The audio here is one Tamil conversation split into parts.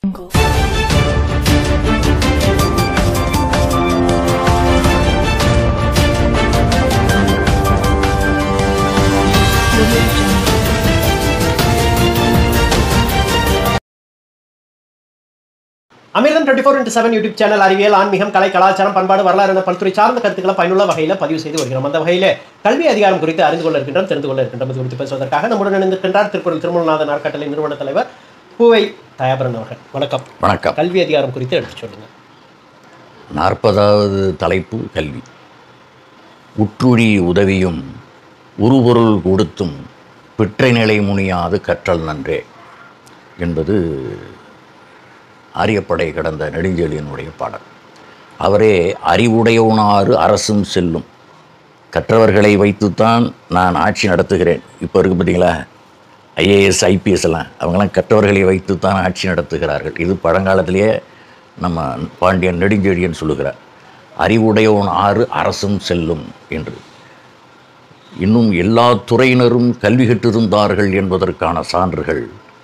அமிர்தம் twenty four into seven YouTube channel அறிவியல் ஆன்மீகம் கலை கலாச்சாரம் பண்பாடு வரலாறு என பல்துறை சார்ந்த கருத்துக்களை பயனுள்ள வகையில் பதிவு செய்து வருகிறோம் அந்த வகையில் கல்வி அதிகாரம் குறித்து அறிந்து கொள்ள இருக்கின்றோம் தெரிந்து கொள்ள இருக்கின்றோம் இது குறித்து பேசுவதற்காக நம்முடன் இணைந்திருக்கின்றார் திருக்குறள் திருமலநாதன் அறக்கட்டளை நிறுவன தலைவர் பூவை தயாபரன் அவர்கள் வணக்கம் வணக்கம் கல்வி அதிகாரம் குறித்து எடுத்து சொல்லுங்க நாற்பதாவது தலைப்பு கல்வி உற்றுழி உதவியும் உருபொருள் கொடுத்தும் பிற்றை நிலை முனியாது கற்றல் நன்றே என்பது ஆரியப்படை கடந்த நெடுஞ்செழியனுடைய பாடல் அவரே அறிவுடையவனாறு அரசும் செல்லும் கற்றவர்களை வைத்துத்தான் நான் ஆட்சி நடத்துகிறேன் இப்போ இருக்கு பார்த்தீங்களா ஐஏஎஸ் ஐபிஎஸ் எல்லாம் அவங்களாம் கற்றவர்களை வைத்துத்தான் ஆட்சி நடத்துகிறார்கள் இது பழங்காலத்திலேயே நம்ம பாண்டியன் நெடுஞ்செழியன் சொல்லுகிறார் அறிவுடையவன் ஆறு அரசும் செல்லும் என்று இன்னும் எல்லா துறையினரும் கல்வி கற்றிருந்தார்கள் என்பதற்கான சான்றுகள்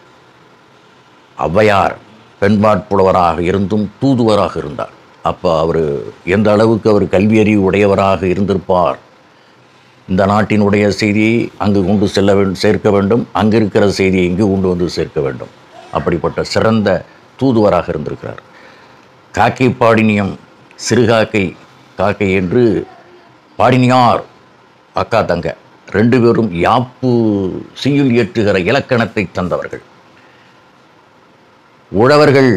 ஔவையார் பெண்பாட்புலவராக இருந்தும் தூதுவராக இருந்தார் அப்போ அவர் எந்த அளவுக்கு அவர் கல்வியறிவு உடையவராக இருந்திருப்பார் இந்த நாட்டினுடைய செய்தியை அங்கு கொண்டு செல்ல வேண்டும் சேர்க்க வேண்டும் அங்கு இருக்கிற செய்தியை இங்கு கொண்டு வந்து சேர்க்க வேண்டும் அப்படிப்பட்ட சிறந்த தூதுவராக இருந்திருக்கிறார் காக்கை பாடினியம் சிறுகாக்கை காக்கை என்று பாடினியார் அக்கா தங்க ரெண்டு பேரும் யாப்பு செய்யுள் இயற்றுகிற இலக்கணத்தை தந்தவர்கள் உழவர்கள்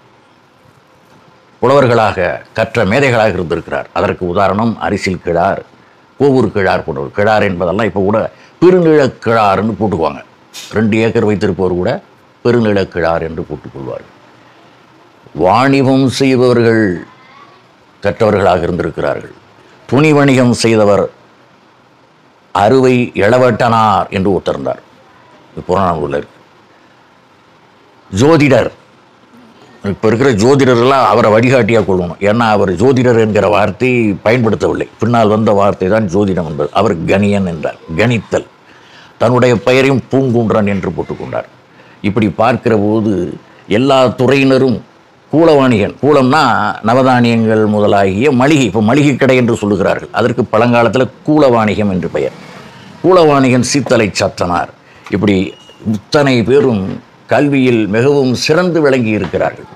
புலவர்களாக கற்ற மேதைகளாக இருந்திருக்கிறார் அதற்கு உதாரணம் அரிசில் கிழார் கோவூர் கிழார் போன்றவர் கிழார் என்பதெல்லாம் இப்போ கூட பெருநிலக் கிழார்னு போட்டுக்குவாங்க ரெண்டு ஏக்கர் வைத்திருப்பவர் கூட பெருநிலக் கிழார் என்று போட்டுக்கொள்வார்கள் வாணிபம் செய்பவர்கள் கற்றவர்களாக இருந்திருக்கிறார்கள் துணி வணிகம் செய்தவர் அறுவை இளவட்டனார் என்று ஒருத்தர்ந்தார் இது புறநானூரில் இருக்கு ஜோதிடர் இப்போ இருக்கிற ஜோதிடரெல்லாம் அவரை வழிகாட்டியாக கொள்ளணும் ஏன்னா அவர் ஜோதிடர் என்கிற வார்த்தை பயன்படுத்தவில்லை பின்னால் வந்த வார்த்தை தான் ஜோதிடம் என்பது அவர் கணியன் என்றார் கணித்தல் தன்னுடைய பெயரையும் பூங்குன்றன் என்று போட்டுக்கொண்டார் இப்படி பார்க்கிற போது எல்லா துறையினரும் கூலவாணிகன் கூலம்னா நவதானியங்கள் முதலாகிய மளிகை இப்போ மளிகை கடை என்று சொல்லுகிறார்கள் அதற்கு பழங்காலத்தில் கூலவாணிகம் என்று பெயர் கூலவாணிகன் சீத்தலை சற்றனார் இப்படி இத்தனை பேரும் கல்வியில் மிகவும் சிறந்து விளங்கி இருக்கிறார்கள்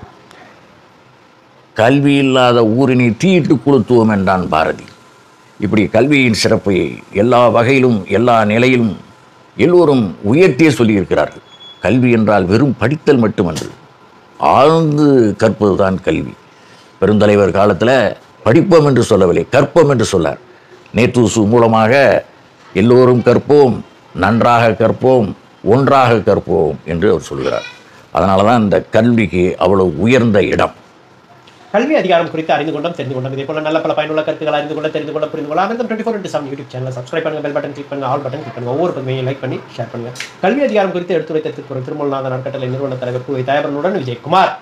கல்வி இல்லாத ஊரினை தீயிட்டு கொளுத்துவோம் என்றான் பாரதி இப்படி கல்வியின் சிறப்பை எல்லா வகையிலும் எல்லா நிலையிலும் எல்லோரும் உயர்த்தியே சொல்லியிருக்கிறார்கள் கல்வி என்றால் வெறும் படித்தல் மட்டுமன்று ஆழ்ந்து கற்பது தான் கல்வி பெருந்தலைவர் காலத்தில் படிப்போம் என்று சொல்லவில்லை கற்போம் என்று சொன்னார் நேற்று மூலமாக எல்லோரும் கற்போம் நன்றாக கற்போம் ஒன்றாக கற்போம் என்று அவர் சொல்கிறார் அதனால தான் இந்த கல்விக்கு அவ்வளவு உயர்ந்த இடம் கல்வி அதிகாரம் குறித்து அறிந்து கொண்டோம் தெரிந்து கொண்டோம் இதே போல நல்ல பல பயனுள்ள கருத்துக்களை அறிந்து கொள்ள தெரிந்து கொள்ள புரிந்து கொள்ள Amirtham twenty four into seven YouTube channel subscribe பண்ணுங்க பெல் பட்டன் கிளிக் பண்ணுங்க ஆல் பட்டன் கிளிக் பண்ணுங்க ஒவ்வொரு பகுதியையும் லைக் பண்ணி ஷேர் பண்ணுங்க கல்வி அதிகாரம் குறித்து எடுத்துரைத்த திருக்குறள் திருமலநாதன் அறக்கட்டளை நிறுவன தலைவர் பூவை தயாபரனுடன் விஜயகுமார்